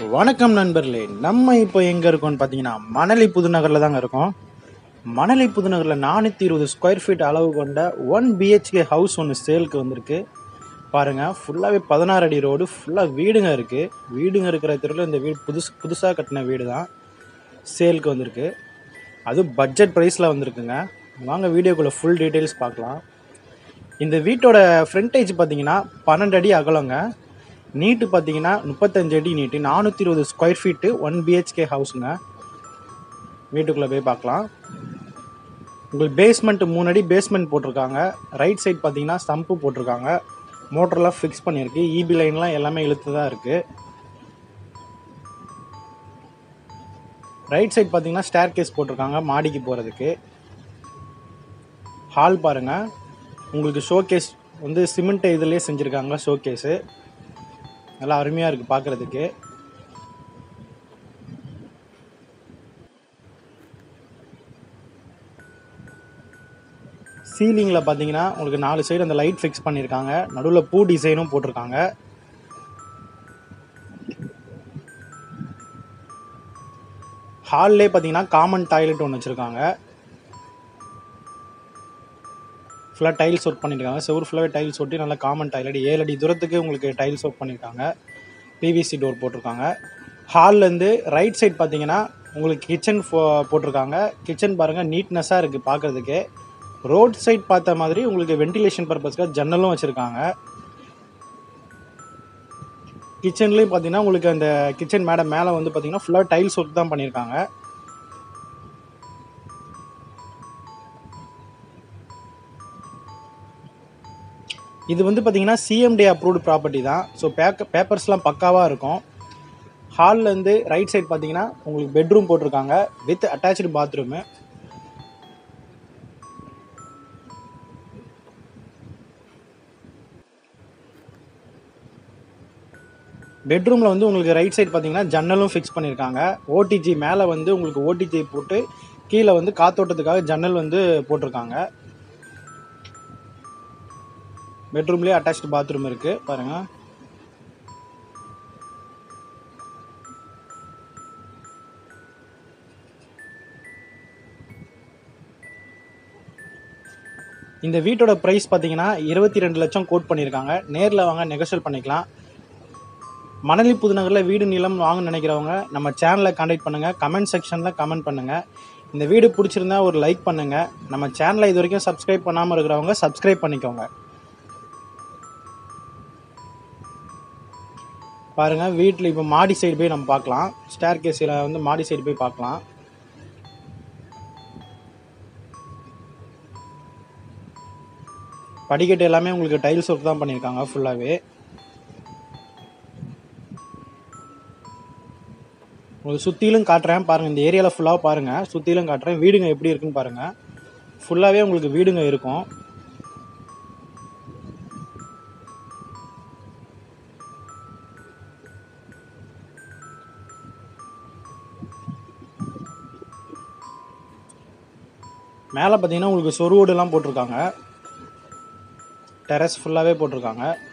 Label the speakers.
Speaker 1: வணக்கம் நண்பர்களே நம்ம இப்போ எங்கே இருக்கோம்னு பார்த்தீங்கன்னா மணலி புதுநகரில் தாங்க இருக்கோம் மணலி புதுநகரில் நானூற்றி இருபது ஸ்கொயர் ஃபீட் அளவு கொண்ட ஒன் பிஹெச்கே ஹவுஸ் ஒன்று சேலுக்கு வந்திருக்கு பாருங்கள் ஃபுல்லாகவே பதினாறு அடி ரோடு ஃபுல்லாக வீடுங்க இருக்குது வீடுங்க இருக்கிற தெருவில் இந்த வீடு புதுசு புதுசாக கட்டின வீடு தான் சேலுக்கு வந்திருக்கு அதுவும் பட்ஜெட் ப்ரைஸில் வந்திருக்குங்க வாங்க வீடியோக்குள்ளே ஃபுல் டீட்டெயில்ஸ் பார்க்கலாம் இந்த வீட்டோட ஃப்ரண்டேஜ் பார்த்தீங்கன்னா பன்னெண்டு அடி அகலங்க நீட்டு பார்த்தீங்கன்னா முப்பத்தஞ்சு அடி நீட்டு நானூற்றி இருபது ஸ்கொயர் ஃபீட்டு ஒன் பிஹெச்கே ஹவுஸுங்க வீட்டுக்குள்ளே போய் பார்க்கலாம் உங்களுக்கு பேஸ்மெண்ட் மூணு அடி பேஸ்மெண்ட் போட்டிருக்காங்க ரைட் சைடு பார்த்தீங்கன்னா ஸ்டம்ப்பு போட்டிருக்காங்க மோட்டர்லாம் ஃபிக்ஸ் பண்ணியிருக்கு இபி லைன்லாம் எல்லாமே இழுத்து தான் இருக்குது ரைட் சைடு பார்த்தீங்கன்னா ஸ்டேர் கேஸ் போட்டிருக்காங்க மாடிக்கு போகிறதுக்கு ஹால் பாருங்கள் உங்களுக்கு ஷோகேஸ் வந்து சிமெண்ட் இதுலேயே செஞ்சுருக்காங்க ஷோகேஸு நல்லா அருமையாக இருக்குது பார்க்குறதுக்கு சீலிங்கில் பார்த்தீங்கன்னா உங்களுக்கு நாலு சைடு அந்த லைட் ஃபிக்ஸ் பண்ணியிருக்காங்க நடுவில் பூ டிசைனும் போட்டிருக்காங்க ஹால்லே பார்த்தீங்கன்னா காமன் டாய்லெட் ஒன்று வச்சுருக்காங்க ஃபுல்லாக டைல்ஸ் ஒர்க் பண்ணியிருக்காங்க செவ்வறு ஃபுல்லாகவே டைல்ஸ் ஒட்டி நல்லா காமன் டாய்லெட் ஏழு அடி தூரத்துக்கு உங்களுக்கு டைல்ஸ் ஒர்க் பண்ணியிருக்காங்க பிவிசி டோர் போட்டிருக்காங்க ஹால்லேருந்து ரைட் சைடு பார்த்தீங்கன்னா உங்களுக்கு கிச்சன் போட்டிருக்காங்க கிச்சன் பாருங்கள் நீட்னஸாக இருக்குது பார்க்குறதுக்கு ரோட் சைட் பார்த்த மாதிரி உங்களுக்கு வென்டிலேஷன் பர்பஸ்க்காக ஜன்னலும் வச்சுருக்காங்க கிச்சன்லேயும் பார்த்தீங்கன்னா உங்களுக்கு அந்த கிச்சன் மேடம் மேலே வந்து பார்த்தீங்கன்னா ஃபுல்லாக டைல்ஸ் ஒர்க் தான் பண்ணியிருக்காங்க இது வந்து பார்த்தீங்கன்னா சிஎம்டி அப்ரூவ்டு ப்ராப்பர்ட்டி தான் ஸோ பேக்க பேப்பர்ஸ்லாம் பக்காவாக இருக்கும் ஹால்லேருந்து ரைட் சைடு பார்த்தீங்கன்னா உங்களுக்கு பெட்ரூம் போட்டிருக்காங்க வித் அட்டாச்சு பாத்ரூமு பெட்ரூமில் வந்து உங்களுக்கு ரைட் சைடு பார்த்தீங்கன்னா ஜன்னலும் ஃபிக்ஸ் பண்ணியிருக்காங்க ஓடிஜி மேலே வந்து உங்களுக்கு ஓடிஜி போட்டு கீழே வந்து காத்தோட்டத்துக்காக ஜன்னல் வந்து போட்டிருக்காங்க பெட்ரூம்லேயே அட்டாச்டு பாத்ரூம் இருக்குது பாருங்கள் இந்த வீட்டோட ப்ரைஸ் பார்த்தீங்கன்னா இருபத்தி ரெண்டு லட்சம் கோட் பண்ணியிருக்காங்க நேரில் வாங்க நெகோஷியல் பண்ணிக்கலாம் மணலி புதுநகரில் வீடு நிலம் வாங்க நினைக்கிறவங்க நம்ம சேனலை கான்டாக்ட் பண்ணுங்கள் கமெண்ட் செக்ஷனில் கமெண்ட் பண்ணுங்கள் இந்த வீடு பிடிச்சிருந்தா ஒரு லைக் பண்ணுங்கள் நம்ம சேனலை இது வரைக்கும் சப்ஸ்கிரைப் பண்ணாமல் இருக்கிறவங்க சப்ஸ்கிரைப் பண்ணிக்கோங்க பாருங்கள் வீட்டில் இப்போ மாடி சைடு போய் நம்ம பார்க்கலாம் ஸ்டேர் கேஸில் வந்து மாடி சைடு போய் பார்க்கலாம் படிக்கட்டு எல்லாமே உங்களுக்கு டைல்ஸ் ஒர்க் தான் பண்ணியிருக்காங்க ஃபுல்லாகவே உங்களுக்கு சுற்றிலும் காட்டுறேன் பாருங்கள் இந்த ஏரியாவில் ஃபுல்லாக பாருங்கள் சுற்றிலும் காட்டுறேன் வீடுங்க எப்படி இருக்குன்னு பாருங்கள் ஃபுல்லாகவே உங்களுக்கு வீடுங்க இருக்கும் மேலே பார்த்தீங்கன்னா உங்களுக்கு சொருவோடுலாம் போட்டிருக்காங்க டெரஸ் ஃபுல்லாகவே போட்டிருக்காங்க